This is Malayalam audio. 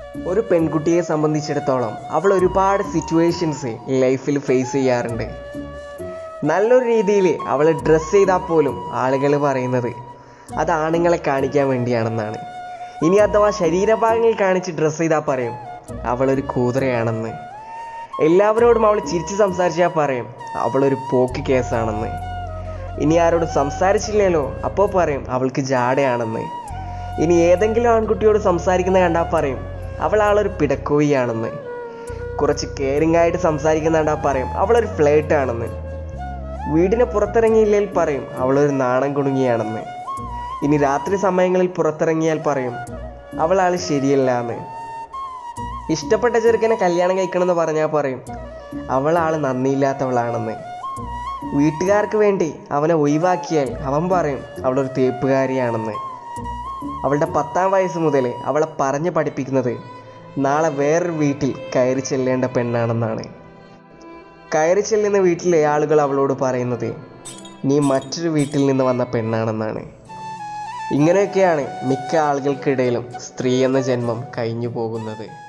ഒരു പെൺകുട്ടിയെ സംബന്ധിച്ചിടത്തോളം അവൾ ഒരുപാട് സിറ്റുവേഷൻസ് ലൈഫിൽ ഫേസ് ചെയ്യാറുണ്ട് നല്ലൊരു രീതിയിൽ അവൾ ഡ്രസ്സ് ചെയ്താൽ പോലും ആളുകൾ പറയുന്നത് അത് ആണുങ്ങളെ കാണിക്കാൻ വേണ്ടിയാണെന്നാണ് ഇനി അഥവാ ശരീരഭാഗങ്ങൾ കാണിച്ച് ഡ്രസ്സ് ചെയ്താൽ പറയും അവളൊരു കൂതറയാണെന്ന് എല്ലാവരോടും അവൾ ചിരിച്ച് സംസാരിച്ചാൽ പറയും അവളൊരു പോക്ക് കേസാണെന്ന് ഇനി ആരോടും സംസാരിച്ചില്ലല്ലോ അപ്പോൾ പറയും അവൾക്ക് ജാടയാണെന്ന് ഇനി ഏതെങ്കിലും ആൺകുട്ടിയോട് സംസാരിക്കുന്ന കണ്ടാൽ പറയും അവൾ ആളൊരു പിടക്കോയിയാണെന്ന് കുറച്ച് കെയറിംഗ് ആയിട്ട് സംസാരിക്കുന്ന കണ്ടാൽ പറയും അവളൊരു ഫ്ലേട്ട് ആണെന്ന് വീടിന് പുറത്തിറങ്ങിയില്ലെങ്കിൽ പറയും അവളൊരു നാണം കുണുങ്ങിയാണെന്ന് ഇനി രാത്രി സമയങ്ങളിൽ പുറത്തിറങ്ങിയാൽ പറയും അവൾ ആൾ ശരിയല്ല എന്ന് ഇഷ്ടപ്പെട്ട ചെറുക്കനെ കല്യാണം കഴിക്കണമെന്ന് പറഞ്ഞാൽ പറയും അവൾ ആൾ നന്ദിയില്ലാത്തവളാണെന്ന് വീട്ടുകാർക്ക് വേണ്ടി അവനെ ഒഴിവാക്കിയാൽ അവൻ പറയും അവളൊരു തേപ്പുകാരിയാണെന്ന് അവളുടെ പത്താം വയസ്സ് മുതൽ അവളെ പറഞ്ഞ് പഠിപ്പിക്കുന്നത് നാളെ വേറൊരു വീട്ടിൽ കയറി ചെല്ലേണ്ട പെണ്ണാണെന്നാണ് കയറി ചെല്ലുന്ന വീട്ടിലെ ആളുകൾ അവളോട് പറയുന്നത് നീ മറ്റൊരു വീട്ടിൽ നിന്ന് വന്ന പെണ്ണാണെന്നാണ് ഇങ്ങനെയൊക്കെയാണ് മിക്ക ആളുകൾക്കിടയിലും സ്ത്രീ എന്ന ജന്മം കഴിഞ്ഞു പോകുന്നത്